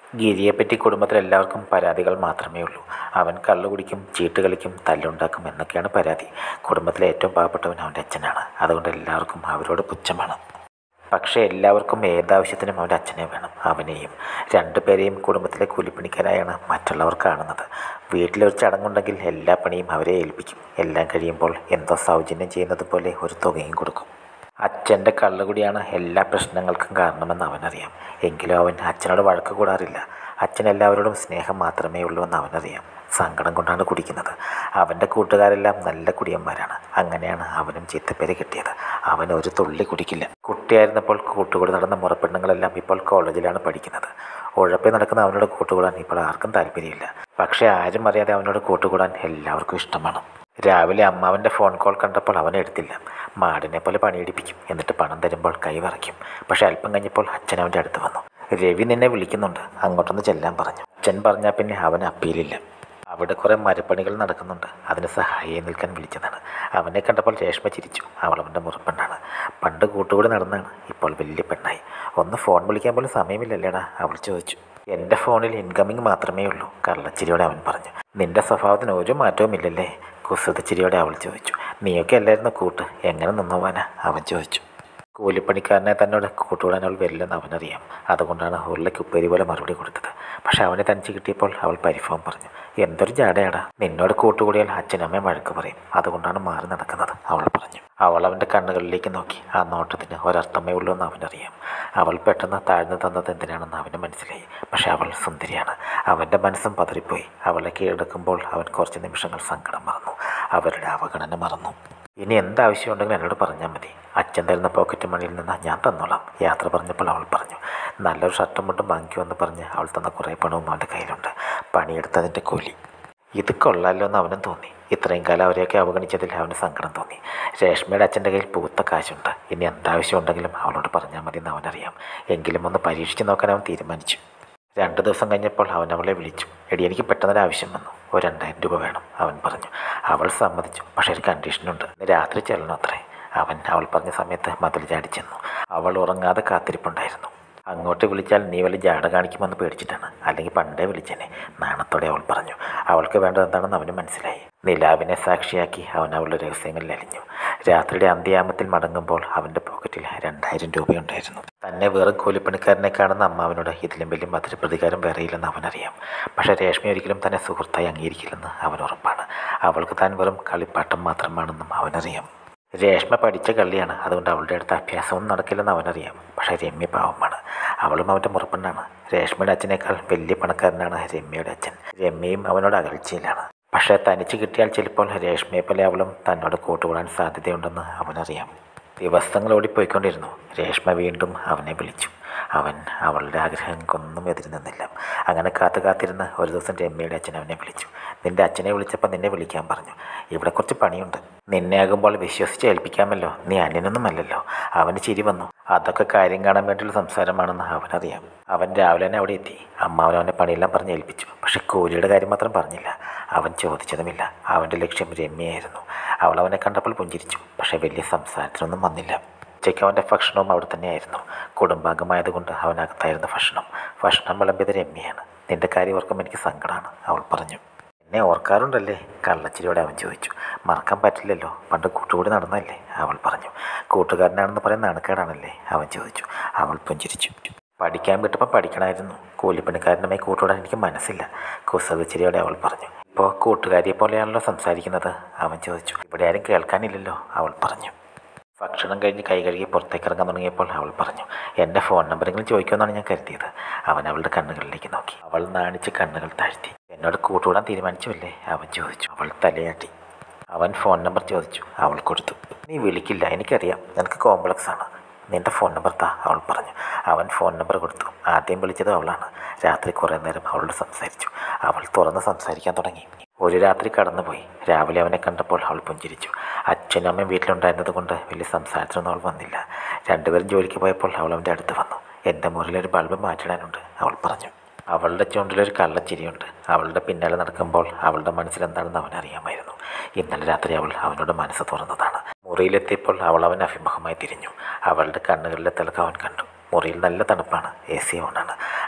ഗിരിയെപ്പറ്റി കുടുംബത്തിൽ എല്ലാവർക്കും പരാതികൾ മാത്രമേ ഉള്ളൂ അവൻ കള്ളു കുടിക്കും ചീട്ട് കളിക്കും തല്ലുണ്ടാക്കും എന്നൊക്കെയാണ് പരാതി കുടുംബത്തിലെ ഏറ്റവും പാവപ്പെട്ടവൻ അവൻ്റെ അച്ഛനാണ് അതുകൊണ്ട് എല്ലാവർക്കും അവരോട് പുച്ഛമാണ് പക്ഷേ എല്ലാവർക്കും ഏതാവശ്യത്തിനും അവൻ്റെ അച്ഛനെ വേണം അവനെയും രണ്ടുപേരെയും കുടുംബത്തിലെ കൂലിപ്പണിക്കാരായാണ് മറ്റുള്ളവർ കാണുന്നത് വീട്ടിലൊരു ചടങ്ങുണ്ടെങ്കിൽ എല്ലാ പണിയും അവരെ ഏൽപ്പിക്കും എല്ലാം കഴിയുമ്പോൾ എന്തോ സൗജന്യം ചെയ്യുന്നത് പോലെ ഒരു തുകയും കൊടുക്കും അച്ഛൻ്റെ കള്ളുകുടിയാണ് എല്ലാ പ്രശ്നങ്ങൾക്കും കാരണമെന്ന് അവനറിയാം എങ്കിലും അവൻ അച്ഛനോട് വഴക്ക് കൂടാറില്ല അച്ഛൻ എല്ലാവരോടും സ്നേഹം മാത്രമേ ഉള്ളൂ എന്ന് അവനറിയാം സങ്കടം കൊണ്ടാണ് കുടിക്കുന്നത് അവൻ്റെ കൂട്ടുകാരെല്ലാം നല്ല കുടിയന്മാരാണ് അങ്ങനെയാണ് അവനും ചീത്തപ്പേര് കിട്ടിയത് അവൻ ഒരു തുള്ളി കുടിക്കില്ല കുട്ടിയായിരുന്നപ്പോൾ കൂട്ടുകൂടി നടന്ന മുറപ്പെണ്ണുങ്ങളെല്ലാം ഇപ്പോൾ കോളേജിലാണ് പഠിക്കുന്നത് ഉഴപ്പി നടക്കുന്ന അവനോട് കൂട്ടുകൂടാൻ ഇപ്പോൾ ആർക്കും താല്പര്യമില്ല പക്ഷേ ആരും അറിയാതെ അവനോട് കൂട്ടുകൂടാൻ എല്ലാവർക്കും ഇഷ്ടമാണ് രാവിലെ അമ്മാവൻ്റെ ഫോൺ കോൾ കണ്ടപ്പോൾ അവൻ എടുത്തില്ല മാടിനെ പോലെ പണിയെടുപ്പിക്കും എന്നിട്ട് പണം തരുമ്പോൾ കൈ വിറയ്ക്കും പക്ഷെ അല്പം കഴിഞ്ഞപ്പോൾ അച്ഛൻ അവൻ്റെ അടുത്ത് വന്നു രവി നിന്നെ വിളിക്കുന്നുണ്ട് അങ്ങോട്ടൊന്ന് ചെല്ലാൻ പറഞ്ഞു അച്ഛൻ പറഞ്ഞാൽ പിന്നെ അവന് അപ്പീലില്ല അവിടെ കുറേ മരപ്പണികൾ നടക്കുന്നുണ്ട് അതിന് സഹായിയായി നിൽക്കാൻ വിളിച്ചതാണ് അവനെ കണ്ടപ്പോൾ രേഷ്മ ചിരിച്ചു അവൾ അവൻ്റെ മുറപ്പെണ്ണാണ് പണ്ട് കൂട്ടുകൂടി നടന്നാണ് ഇപ്പോൾ വലിയ പെണ്ണായി ഒന്ന് ഫോൺ വിളിക്കാൻ പോലും സമയമില്ലല്ലേടാ അവൾ ചോദിച്ചു എൻ്റെ ഫോണിൽ ഇൻകമിങ് മാത്രമേ ഉള്ളൂ കള്ളച്ചിരിയോടെ അവൻ പറഞ്ഞു നിന്റെ സ്വഭാവത്തിന് ഒരു മാറ്റവും ഇല്ലല്ലേ കുസൃതച്ചിരിയോടെ അവൾ ചോദിച്ചു നീയൊക്കെ അല്ലായിരുന്നു കൂട്ട് എങ്ങനെ നിന്നോവാനാ അവൻ ചോദിച്ചു കൂലിപ്പണിക്കാരനെ തന്നോട് കൂട്ടുകൂടാൻ അവൾ വരില്ലെന്ന് അവനറിയാം അതുകൊണ്ടാണ് ഉരുളയ്ക്ക് ഉപ്പേരി പോലെ മറുപടി കൊടുത്തത് പക്ഷെ അവനെ തനിച്ച് കിട്ടിയപ്പോൾ അവൾ പരിഭവം പറഞ്ഞു എന്തൊരു ജാടയാടാ നിന്നോട് കൂട്ടുകൂടിയാൽ അച്ഛനമ്മയും വഴക്ക് പറയും അതുകൊണ്ടാണ് മാറി നടക്കുന്നത് അവൾ പറഞ്ഞു അവൾ അവൻ്റെ കണ്ണുകളിലേക്ക് നോക്കി ആ നോട്ടത്തിന് ഒരർത്ഥമേ ഉള്ളൂ എന്ന് അവനറിയാം അവൾ പെട്ടെന്ന് താഴ്ന്നു തന്നത് എന്തിനാണെന്ന് അവന് മനസ്സിലായി പക്ഷെ അവൾ സുന്ദരിയാണ് അവൻ്റെ മനസ്സും പതറിപ്പോയി അവളെ കീഴടക്കുമ്പോൾ അവൻ കുറച്ച് നിമിഷങ്ങൾ സങ്കടം മറന്നു അവരുടെ അവഗണന മറന്നു ഇനി എന്താവശ്യമുണ്ടെങ്കിലും എന്നോട് പറഞ്ഞാൽ മതി അച്ഛൻ തരുന്ന പോക്കറ്റ് മണിയിൽ നിന്ന് ഞാൻ തന്നോളാം യാത്ര പറഞ്ഞപ്പോൾ അവൾ പറഞ്ഞു നല്ലൊരു ഷർട്ടും മുണ്ടും വാങ്ങിക്കുമെന്ന് പറഞ്ഞ് അവൾ തന്ന കുറേ പണവും അവൻ്റെ കയ്യിലുണ്ട് പണിയെടുത്തതിൻ്റെ കൂലി ഇത് കൊള്ളാമല്ലോ എന്ന് അവനും തോന്നി ഇത്രയും കാലം അവരെയൊക്കെ അവഗണിച്ചതിൽ അവന് സങ്കടം തോന്നി രേഷ്മയുടെ അച്ഛൻ്റെ കയ്യിൽ പൂത്ത കാശുണ്ട് ഇനി എന്താവശ്യമുണ്ടെങ്കിലും അവളോട് പറഞ്ഞാൽ മതി എന്ന് അവനറിയാം എങ്കിലും ഒന്ന് പരീക്ഷിച്ച് നോക്കാൻ അവൻ തീരുമാനിച്ചു രണ്ട് ദിവസം കഴിഞ്ഞപ്പോൾ അവൻ അവളെ വിളിച്ചു എടി എനിക്ക് പെട്ടെന്നൊരു ആവശ്യം വന്നു ഒരു രണ്ടായിരം രൂപ വേണം അവൻ പറഞ്ഞു അവൾ സമ്മതിച്ചു പക്ഷേ ഒരു കണ്ടീഷനുണ്ട് ഇന്ന് രാത്രി ചെല്ലണം അത്രേ അവൻ അവൾ പറഞ്ഞ സമയത്ത് മതിൽ ചാടി ചെന്നു അവൾ ഉറങ്ങാതെ കാത്തിരിപ്പുണ്ടായിരുന്നു അങ്ങോട്ട് വിളിച്ചാൽ നീ വലിയ ജാട കാണിക്കുമെന്ന് പേടിച്ചിട്ടാണ് അല്ലെങ്കിൽ പണ്ടേ വിളിച്ചേനെ നാണത്തോടെ അവൾ പറഞ്ഞു അവൾക്ക് വേണ്ടത് എന്താണെന്ന് അവന് മനസ്സിലായി നിലാവിനെ സാക്ഷിയാക്കി അവൻ അവളുടെ രഹസ്യങ്ങളിൽ അലിഞ്ഞു രാത്രിയുടെ അന്ത്യാമത്തിൽ മടങ്ങുമ്പോൾ അവൻ്റെ പോക്കറ്റിൽ രണ്ടായിരം രൂപയുണ്ടായിരുന്നു തന്നെ വെറും കൂലിപ്പണിക്കാരനെ കാണുന്ന അമ്മാവനോട് ഇതിലും വലിയ മധുര പ്രതികാരം വേറെയില്ലെന്ന് അവനറിയാം പക്ഷേ രേഷ്മ ഒരിക്കലും തന്നെ സുഹൃത്തായി അംഗീകരിക്കില്ലെന്ന് അവൻ ഉറപ്പാണ് അവൾക്ക് താൻ വെറും കളിപ്പാട്ടം മാത്രമാണെന്നും അവനറിയാം രേഷ്മ പഠിച്ച കള്ളിയാണ് അതുകൊണ്ട് അവളുടെ അടുത്ത് അഭ്യാസവും നടക്കില്ലെന്ന് അവനറിയാം പക്ഷേ രമ്യ പാവമാണ് അവളും അവൻ്റെ മുറപ്പെണ്ണാണ് രേഷ്മയുടെ അച്ഛനേക്കാൾ വലിയ പണക്കാരനാണ് രമ്യയുടെ അച്ഛൻ രമ്യയും അവനോട് അകൽച്ചയിലാണ് പക്ഷേ തനിച്ച് കിട്ടിയാൽ ചിലപ്പോൾ രേഷ്മയെ പോലെ അവളും തന്നോട് കൂട്ടുകൂടാൻ സാധ്യതയുണ്ടെന്ന് അവനറിയാം ദിവസങ്ങൾ ഓടിപ്പോയിക്കൊണ്ടിരുന്നു രേഷ്മ വീണ്ടും അവനെ വിളിച്ചു അവൻ അവളുടെ ആഗ്രഹങ്ങൾക്കൊന്നും എതിര് നിന്നില്ല അങ്ങനെ കാത്തു കാത്തിരുന്ന് ഒരു ദിവസം രമ്യയുടെ അച്ഛൻ അവനെ വിളിച്ചു നിന്റെ അച്ഛനെ വിളിച്ചപ്പോൾ നിന്നെ വിളിക്കാൻ പറഞ്ഞു ഇവിടെ കുറച്ച് പണിയുണ്ട് നിന്നെ ആകുമ്പോൾ വിശ്വസിച്ച് ഏൽപ്പിക്കാമല്ലോ നീ അന്യനൊന്നുമല്ലല്ലോ അവന് ചിരി വന്നു അതൊക്കെ കാര്യം കാണാൻ വേണ്ടിയുള്ള സംസാരമാണെന്ന് അവനറിയാം അവൻ രാവിലെ തന്നെ അവിടെ എത്തി അമ്മാവൻ അവനെ പണിയെല്ലാം പറഞ്ഞ് ഏൽപ്പിച്ചു പക്ഷെ കൂലിയുടെ കാര്യം മാത്രം പറഞ്ഞില്ല അവൻ ചോദിച്ചതുമില്ല അവൻ്റെ ലക്ഷ്യം രമ്യയായിരുന്നു അവൾ അവനെ കണ്ടപ്പോൾ പുഞ്ചിരിച്ചു പക്ഷേ വലിയ സംസാരത്തിനൊന്നും വന്നില്ല ഉച്ചയ്ക്ക് അവൻ്റെ ഭക്ഷണവും അവിടെ തന്നെയായിരുന്നു കുടുംബാംഗമായതുകൊണ്ട് അവനകത്തായിരുന്നു ഭക്ഷണം ഭക്ഷണം വിളമ്പിയത് രമ്യയാണ് നിന്റെ കാര്യം ഓർക്കുമ്പോൾ എനിക്ക് സങ്കടമാണ് അവൾ പറഞ്ഞു എന്നെ ഓർക്കാറുണ്ടല്ലേ കള്ളച്ചിരിയോടെ അവൻ ചോദിച്ചു മറക്കാൻ പറ്റില്ലല്ലോ പണ്ട് കൂട്ടുകൂടി നടന്നല്ലേ അവൾ പറഞ്ഞു കൂട്ടുകാരനാണെന്ന് പറയുന്ന നാണക്കേടാണല്ലേ അവൻ ചോദിച്ചു അവൾ പുഞ്ചിരിച്ചു പഠിക്കാൻ വിട്ടപ്പോൾ പഠിക്കണമായിരുന്നു കൂലിപ്പണിക്കാരനുമായി കൂട്ടുകൂടാൻ എനിക്ക് മനസ്സില്ല കുസൃതിച്ചിരിയോടെ അവൾ പറഞ്ഞു ഇപ്പോൾ കൂട്ടുകാരിയെ പോലെയാണല്ലോ സംസാരിക്കുന്നത് അവൻ ചോദിച്ചു ഇവിടെ ആരും കേൾക്കാനില്ലല്ലോ അവൾ പറഞ്ഞു ഭക്ഷണം കഴിഞ്ഞ് കൈ കഴുകി പുറത്തേക്ക് ഇറങ്ങാൻ തുടങ്ങിയപ്പോൾ അവൾ പറഞ്ഞു എൻ്റെ ഫോൺ നമ്പറെങ്കിലും ചോദിക്കുമെന്നാണ് ഞാൻ കരുതിയത് അവൻ അവളുടെ കണ്ണുകളിലേക്ക് നോക്കി അവൾ നാണിച്ച് കണ്ണുകൾ താഴ്ത്തി എന്നോട് കൂട്ടുകൂടാൻ തീരുമാനിച്ചുവല്ലേ അവൻ ചോദിച്ചു അവൾ തലയാട്ടി അവൻ ഫോൺ നമ്പർ ചോദിച്ചു അവൾ കൊടുത്തു നീ വിളിക്കില്ല എനിക്കറിയാം നിനക്ക് കോംപ്ലക്സ് ആണ് നിന്റെ ഫോൺ നമ്പർ താ അവൾ പറഞ്ഞു അവൻ ഫോൺ നമ്പർ കൊടുത്തു ആദ്യം വിളിച്ചത് അവളാണ് രാത്രി കുറേ നേരം അവളോട് സംസാരിച്ചു അവൾ തുറന്ന് സംസാരിക്കാൻ തുടങ്ങി ഒരു രാത്രി കടന്നുപോയി രാവിലെ അവനെ കണ്ടപ്പോൾ അവൾ പുഞ്ചിരിച്ചു അച്ഛനും അമ്മയും വീട്ടിലുണ്ടായിരുന്നത് കൊണ്ട് വലിയ സംസാരത്തിനൊന്നും അവൾ വന്നില്ല രണ്ടുപേരും ജോലിക്ക് പോയപ്പോൾ അവൾ അവൻ്റെ അടുത്ത് വന്നു എൻ്റെ മുറിയിലൊരു ബൾബ് മാറ്റിടാനുണ്ട് അവൾ പറഞ്ഞു അവളുടെ ചുണ്ടിലൊരു കള്ളച്ചിരിയുണ്ട് അവളുടെ പിന്നാലെ നടക്കുമ്പോൾ അവളുടെ മനസ്സിൽ എന്താണെന്ന് അവനറിയാമായിരുന്നു ഇന്നലെ രാത്രി അവൾ അവനോട് മനസ്സ് തുറന്നതാണ് മുറിയിലെത്തിയപ്പോൾ അവൾ അവൻ അഭിമുഖമായി തിരിഞ്ഞു അവളുടെ കണ്ണുകളിലെ തിളക്കം അവൻ കണ്ടു മുറിയിൽ നല്ല തണുപ്പാണ് എ സി ഓണാണ്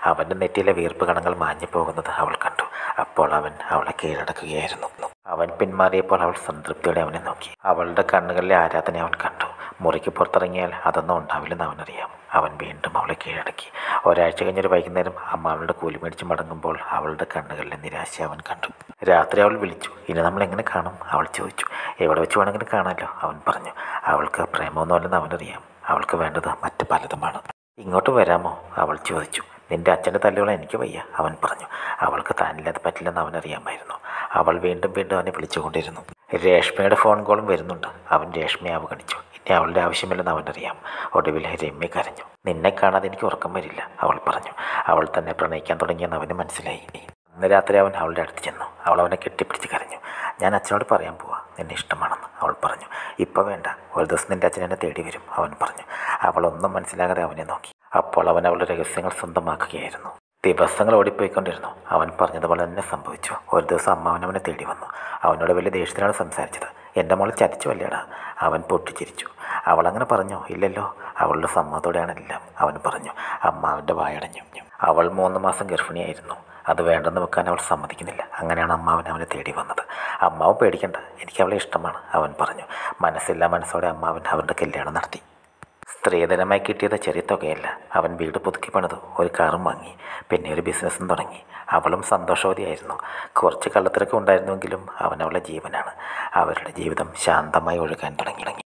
അവൻ്റെ നെറ്റിയിലെ വീർപ്പ് കണങ്ങൾ മാഞ്ഞു പോകുന്നത് അവൾ കണ്ടു അപ്പോൾ അവൻ അവളെ കീഴടക്കുകയായിരുന്നു അവൻ പിന്മാറിയപ്പോൾ അവൾ സംതൃപ്തിയോടെ അവനെ നോക്കി അവളുടെ കണ്ണുകളിലെ ആരാധന അവൻ കണ്ടു മുറിക്ക് പുറത്തിറങ്ങിയാൽ അതൊന്നും ഉണ്ടാവില്ലെന്ന് അവനറിയാം അവൻ വീണ്ടും അവളെ കീഴടക്കി ഒരാഴ്ച കഴിഞ്ഞൊരു വൈകുന്നേരം അമ്മ അവളുടെ കൂലി മേടിച്ച് മടങ്ങുമ്പോൾ അവളുടെ കണ്ണുകളിലെ നിരാശ അവൻ കണ്ടു രാത്രി അവൾ വിളിച്ചു ഇനി നമ്മൾ എങ്ങനെ കാണും അവൾ ചോദിച്ചു എവിടെ വെച്ച് വേണമെങ്കിലും കാണാമല്ലോ അവൻ പറഞ്ഞു അവൾക്ക് പ്രേമമൊന്നുമല്ലെന്ന് അവനറിയാം അവൾക്ക് വേണ്ടത് മറ്റ് പലതുമാണ് ഇങ്ങോട്ട് വരാമോ അവൾ ചോദിച്ചു നിന്റെ അച്ഛൻ്റെ തല്ലുകളെ എനിക്ക് വയ്യ അവൻ പറഞ്ഞു അവൾക്ക് താനില്ലാതെ പറ്റില്ലെന്ന് അവനറിയാമായിരുന്നു അവൾ വീണ്ടും വീണ്ടും അവനെ വിളിച്ചുകൊണ്ടിരുന്നു രേഷ്മയുടെ ഫോൺ കോളും വരുന്നുണ്ട് അവൻ രേഷ്മയെ അവഗണിച്ചു ഇനി അവളുടെ ആവശ്യമില്ലെന്ന് അവനറിയാം ഒടുവിൽ രമ്യ കരഞ്ഞു നിന്നെ കാണാതെ എനിക്ക് ഉറക്കം വരില്ല അവൾ പറഞ്ഞു അവൾ തന്നെ പ്രണയിക്കാൻ തുടങ്ങിയെന്ന് അവന് മനസ്സിലായി അന്ന് രാത്രി അവൻ അവളുടെ അടുത്ത് ചെന്നു അവൾ അവനെ കെട്ടിപ്പിടിച്ച് കരഞ്ഞു ഞാൻ അച്ഛനോട് പറയാൻ പോവാ നിന്നെ ഇഷ്ടമാണെന്ന് അവൾ പറഞ്ഞു ഇപ്പോൾ വേണ്ട ഒരു ദിവസം നിൻ്റെ അച്ഛൻ എന്നെ തേടി വരും അവൻ പറഞ്ഞു അവളൊന്നും മനസ്സിലാകാതെ അവനെ നോക്കി അപ്പോൾ അവൻ അവളുടെ രഹസ്യങ്ങൾ സ്വന്തമാക്കുകയായിരുന്നു ദിവസങ്ങൾ ഓടിപ്പോയിക്കൊണ്ടിരുന്നു അവൻ പറഞ്ഞതുപോലെ തന്നെ സംഭവിച്ചു ഒരു ദിവസം അമ്മാവൻ അവനെ തേടി വന്നു അവനോട് വലിയ ദേഷ്യത്തിലാണ് സംസാരിച്ചത് എൻ്റെ മോൾ ചതിച്ചു അല്ലേടാ അവൻ പൊട്ടിച്ചിരിച്ചു അവളങ്ങനെ പറഞ്ഞു ഇല്ലല്ലോ അവളുടെ സമ്മതത്തോടെയാണ് എല്ലാം അവൻ പറഞ്ഞു അമ്മാവൻ്റെ വായടഞ്ഞു അവൾ മൂന്ന് മാസം ഗർഭിണിയായിരുന്നു അത് വേണ്ടെന്ന് വെക്കാൻ അവൾ സമ്മതിക്കുന്നില്ല അങ്ങനെയാണ് അമ്മാവൻ അവനെ തേടി വന്നത് അമ്മാവൻ പേടിക്കണ്ട എനിക്ക് അവളെ ഇഷ്ടമാണ് അവൻ പറഞ്ഞു മനസ്സില്ലാ മനസ്സോടെ അമ്മാവൻ അവരുടെ കല്യാണം നടത്തി സ്ത്രീധനമായി കിട്ടിയത് ചെറിയ തുകയല്ല അവൻ വീട് പുതുക്കി പണിതു ഒരു കാറും വാങ്ങി പിന്നെ ഒരു ബിസിനസ്സും തുടങ്ങി അവളും സന്തോഷവതിയായിരുന്നു കുറച്ച് കള്ളത്തിരക്ക് ഉണ്ടായിരുന്നുവെങ്കിലും അവൻ അവളുടെ ജീവനാണ് അവരുടെ ജീവിതം ശാന്തമായി ഒഴുകാൻ തുടങ്ങി